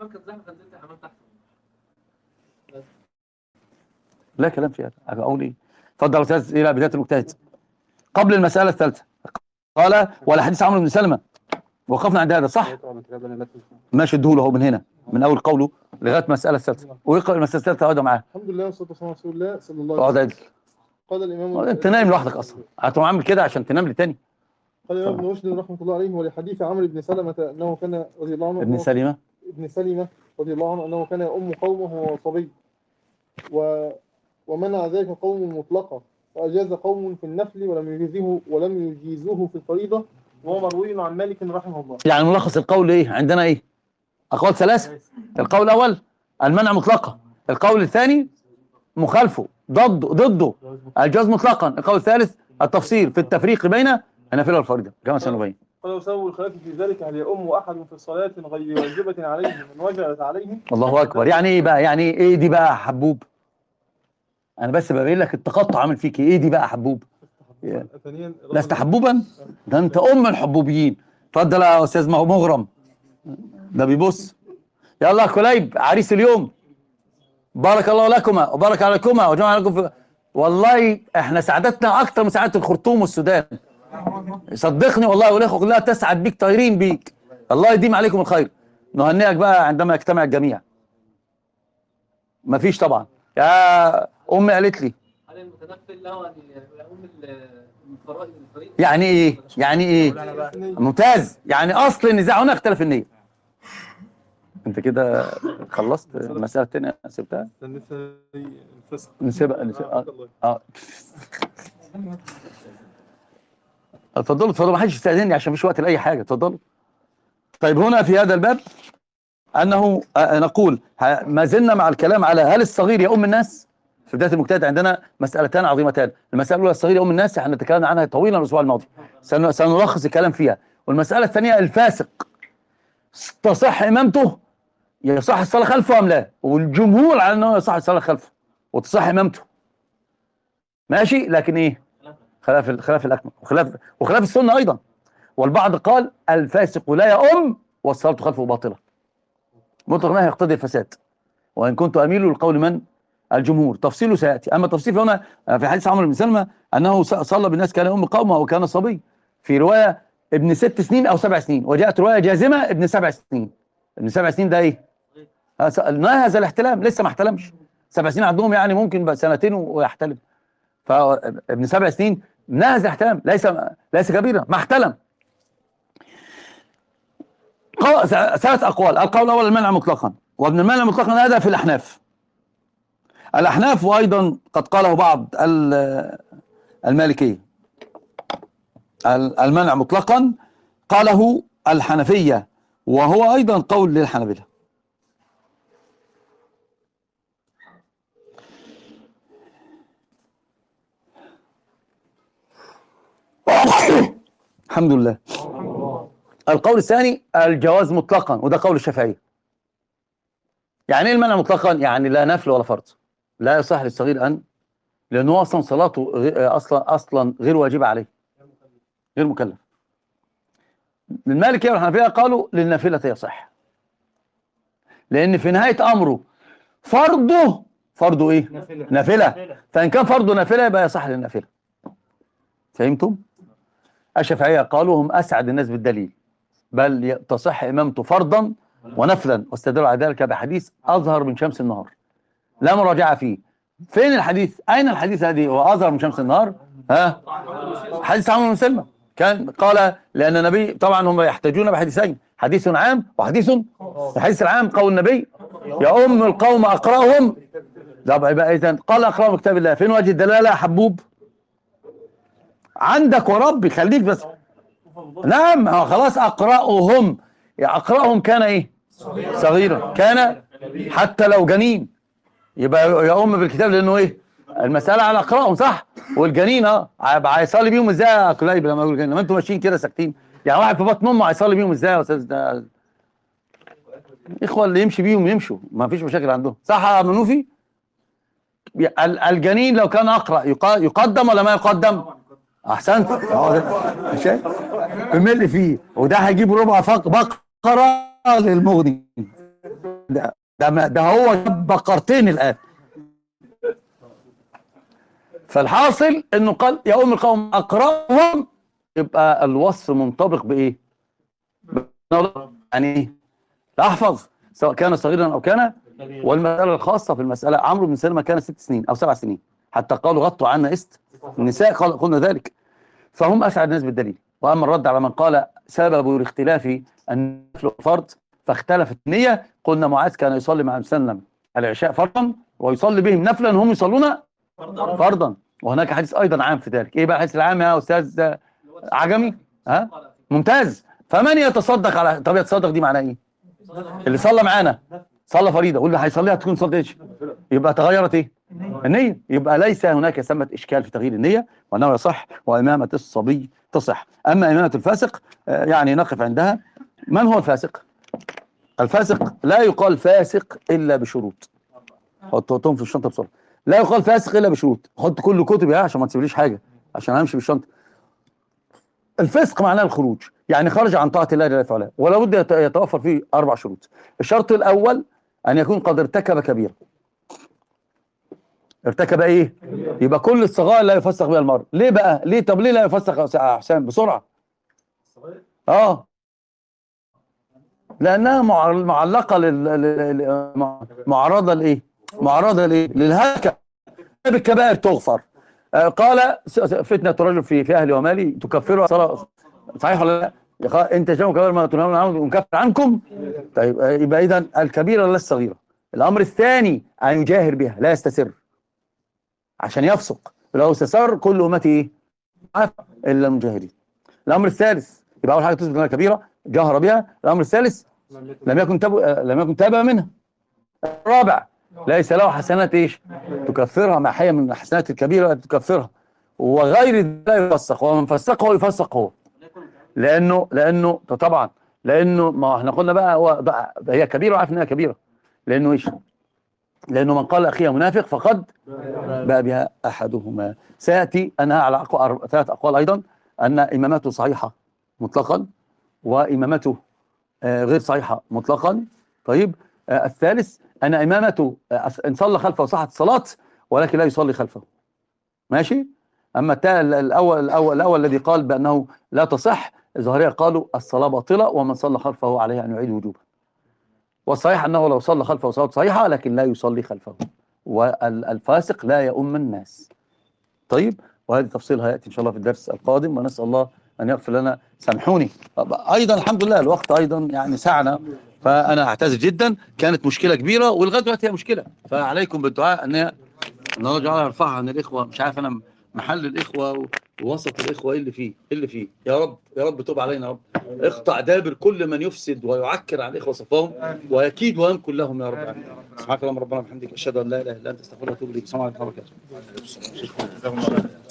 الحمام كانت زحمه فنزلت الحمام تحت لا كلام في هذا اقول ايه اتفضل يا استاذ الى بدايه المجتهد قبل المساله الثالثه قال ولا حديث عمرو بن سلمه وقفنا عند هذا صح ماشي اديهوله اهو من هنا من اول قوله لغايه المساله الثالثه ويقرا المساله الثالثه اقعد معاه الحمد لله والصلاه والسلام على رسول الله صلى الله عليه اقعد وسلم عدل قال الامام انت نايم لوحدك اصلا هتقوم عامل كده عشان تنام لي تاني قال الامام ابن رشد رحمه الله عليه ولحديث عمرو بن سلمه انه كان رضي الله عنه ابن أنه- سليمه ابن سلمة رضي الله عنه أنه كان يؤم قومه وهو صبي و ومنع ذلك قوم مطلقا وأجاز قوم في النفل ولم يجيزه ولم يجيزوه في الفريضة وهو مروي عن مالك رحمه الله يعني ملخص القول ايه عندنا ايه اقوال ثلاثه القول الاول المنع مطلقا القول الثاني مخالفه ضده ضده الجواز مطلقا القول الثالث التفصيل في التفريق بين النافله والفريضه كما سنبين قال وسبب الخلاف في ذلك هل يؤم أحد في صلاة غير واجبة عليه من وجبت عليه الله اكبر يعني ايه بقى يعني ايه دي بقى حبوب انا بس ببين لك التقطع عامل فيك ايه دي بقى حبوب ثانيا لست حبوبا ده انت ام الحبوبيين اتفضل يا استاذ مغرم ده بيبص يلا يا كليب عريس اليوم بارك الله لكما وبارك عليكما وجمع لكم في والله احنا سعادتنا اكتر من سعاده الخرطوم والسودان صدقني والله والاخوه كلها تسعد بيك طايرين بيك الله يديم عليكم الخير نهنئك بقى عندما يجتمع الجميع مفيش طبعا يا امي قالت لي هل المتنفل له ان يقوم ال- الفرائض الفريضه يعني ايه يعني ايه ممتاز يعني اصل النزاع هنا اختلف النيه انت كده خلصت المساله الثانيه سبتها الفسق نسيبها نسيبها اه اتفضلوا اتفضلوا ما حدش يستاذني عشان مفيش وقت لاي حاجه اتفضلوا طيب هنا في هذا الباب انه آه، نقول ه- ما زلنا مع الكلام على هل الصغير يؤم الناس في بدايه المجتهد عندنا مسالتان عظيمتان المساله الاولى الصغير يؤم الناس احنا تكلمنا عنها طويلا الاسبوع الماضي سن- سنلخص الكلام فيها والمساله الثانيه الفاسق تصح امامته يصح الصلاه خلفه ام لا والجمهور على انه يصح الصلاه خلفه وتصح امامته ماشي لكن ايه خلاف ال- خلاف الاكمل وخلاف وخلاف السنه ايضا والبعض قال الفاسق لا يؤم والصلاه خلفه باطله مطلق نهي يقتضي الفساد وان كنت اميل للقول من الجمهور تفصيله سياتي اما التفصيل هنا في حديث عمرو بن سلمه انه ص- صلى بالناس كان يؤم قومه وكان صبي في روايه ابن ست سنين او سبع سنين وجاءت روايه جازمه ابن سبع سنين ابن سبع سنين ده ايه؟ ها- س- نهى هذا الاحتلام لسه ما احتلمش سبع سنين عندهم يعني ممكن بقى سنتين ويحتلم فابن سبع سنين نهى هذا الاحتلام ليس ليس كبيرا ما احتلم قال- ث- ثلاث اقوال القول الاول المنع مطلقا وابن المنع مطلقا هذا في الاحناف الاحناف وايضا قد قاله بعض ال- المالكيه ال- المنع مطلقا قاله الحنفيه وهو ايضا قول للحنابله الحمد لله القول الثاني الجواز مطلقا وده قول الشافعيه يعني ايه المنع مطلقا يعني لا نفل ولا فرض لا يصح للصغير ان لانه هو اصلا صلاته غ- اصلا اصلا غير واجبه عليه غير مكلف المالكيه والحنفيه قالوا للنافله يصح لان في نهايه امره فرضه فرضه ايه نافله فان كان فرضه نافله يبقى يصح للنافله فهمتم الشافعيه قالوا هم اسعد الناس بالدليل بل ي- تصح امامته فرضا ونفلا واستدلوا على ذلك بحديث اظهر من شمس النهار لا مراجعه فيه فين الحديث اين الحديث الذي هو اظهر من شمس النهار ها حديث عمرو بن سلمى كان قال لان النبي طبعا هم يحتاجون بحديثين حديث عام وحديث الحديث العام قول النبي يا ام القوم اقراهم ده بقى يبقى اذا قال اقراهم كتاب الله فين وجه الدلاله يا حبوب عندك وربي خليك بس نعم هو خلاص اقراهم يا اقراهم كان ايه صغيرا كان حتى لو جنين يبقى يا ام بالكتاب لانه ايه المساله على اقراهم صح والجنين اه هيبقى هيصلي بيهم ازاي يا كليب لما يقول جنين لما انتوا ماشيين كده ساكتين يعني واحد في بطن امه هيصلي بيهم ازاي يا استاذ ده الاخوه اللي يمشي بيهم يمشوا ما فيش مشاكل عندهم صح يا منوفي ال- الجنين لو كان اقرا يقا- يقدم ولا ما يقدم احسنت هو ده. شايف بمل فيه وده هيجيب ربع فق بقره للمغني ده ده, ما- ده هو جاب بقرتين الان فالحاصل انه قال يا ام القوم اقراهم يبقى الوصف منطبق بايه؟ يعني ايه؟ لا احفظ سواء كان صغيرا او كان والمساله الخاصه في المساله عمرو بن سلمه كان ست سنين او سبع سنين حتى قالوا غطوا عنا است النساء قال قلنا ذلك فهم اسعد الناس بالدليل واما الرد على من قال سبب الاختلاف النفل والفرض فاختلفت النيه قلنا معاذ كان يصلي مع مسلم العشاء فرضا ويصلي بهم نفلا هم يصلون فرضا وهناك حديث ايضا عام في ذلك ايه بقى الحديث العام يا استاذ عجمي ها ممتاز فمن يتصدق على طب يتصدق دي معناها ايه اللي صلى معانا صلى فريضه واللي هيصليها تكون صلاه ايش يبقى تغيرت ايه النيه يبقى ليس هناك ثمه اشكال في تغيير النيه وانه يصح وامامه الصبي تصح اما امامه الفاسق آه، يعني نقف عندها من هو الفاسق الفاسق لا يقال فاسق الا بشروط حطهم في الشنطه بسرعه لا يقال فاسق الا بشروط حط كل كتب يا عشان ما تسيبليش حاجه عشان امشي بالشنطه الفسق معناه الخروج يعني خرج عن طاعه الله جل وعلا ولا بد يت- يتوفر فيه اربع شروط الشرط الاول ان يكون قد ارتكب كبيره ارتكب ايه يبقى كل الصغائر لا يفسق بها المرء ليه بقى ليه طب ليه لا يفسق يا حسام بسرعه اه لانها مع- معلقه لل... لل- لل- مع- معرضه لايه معرضه لايه للهلكه بالكبائر تغفر آه، قال س- س- فتنه رجل في في اهلي ومالي تكفرها صلاه صحيح ولا لا يقال انت جاءوا كبائر ما تنهون عنه ونكفر عنكم طيب آه، يبقى اذا الكبيره لا الصغيره الامر الثاني ان يجاهر بها لا يستسر عشان يفسق لو استسر كل امتي ايه عفا الا المجاهرين الامر الثالث يبقى اول حاجه تثبت انها كبيره جهر بها الامر الثالث لم يكن تاب آه، لم يكن تاب منها الرابع ليس له حسنات ايش تكفرها ما حي من الحسنات الكبيره التي تكفرها وغير ذلك لا يفسق ومن فسقه يفسق هو لانه لانه طبعا لانه ما احنا قلنا بقى هو بقى هي كبيره وعارف انها كبيره لانه ايش لانه من قال اخيه منافق فقد باء بها احدهما سياتي انها على أقوى أر- ثلاث اقوال ايضا ان امامته صحيحه مطلقا وامامته آه، غير صحيحه مطلقا طيب آه، الثالث ان امامته آه، ان صلى خلفه صحت الصلاه ولكن لا يصلي خلفه ماشي اما التا- الاول الاول الاول الذي قال بانه لا تصح الظاهريه قالوا الصلاه باطله ومن صلى خلفه عليه ان يعيد وجوبا والصحيح انه لو صلى خلفه صلاه صحيحه لكن لا يصلي خلفه والفاسق لا يؤم الناس طيب وهذه تفصيلها ياتي ان شاء الله في الدرس القادم ونسال الله ان يغفر لنا سامحوني ايضا الحمد لله الوقت ايضا يعني سعنا فانا اعتذر جدا كانت مشكله كبيره ولغايه دلوقتي هي مشكله فعليكم بالدعاء ان هي ان الله تعالى يرفعها عن الاخوه مش عارف انا محل الاخوه ووسط الاخوه ايه اللي فيه ايه اللي فيه يا رب يا رب توب علينا يا رب اقطع دابر كل من يفسد ويعكر على الاخوه صفاهم ويكيد ويمكر لهم يا رب العالمين سبحانك اللهم ربنا وبحمدك اشهد ان لا اله الا انت استغفرك واتوب اليك السلام عليكم ورحمه الله وبركاته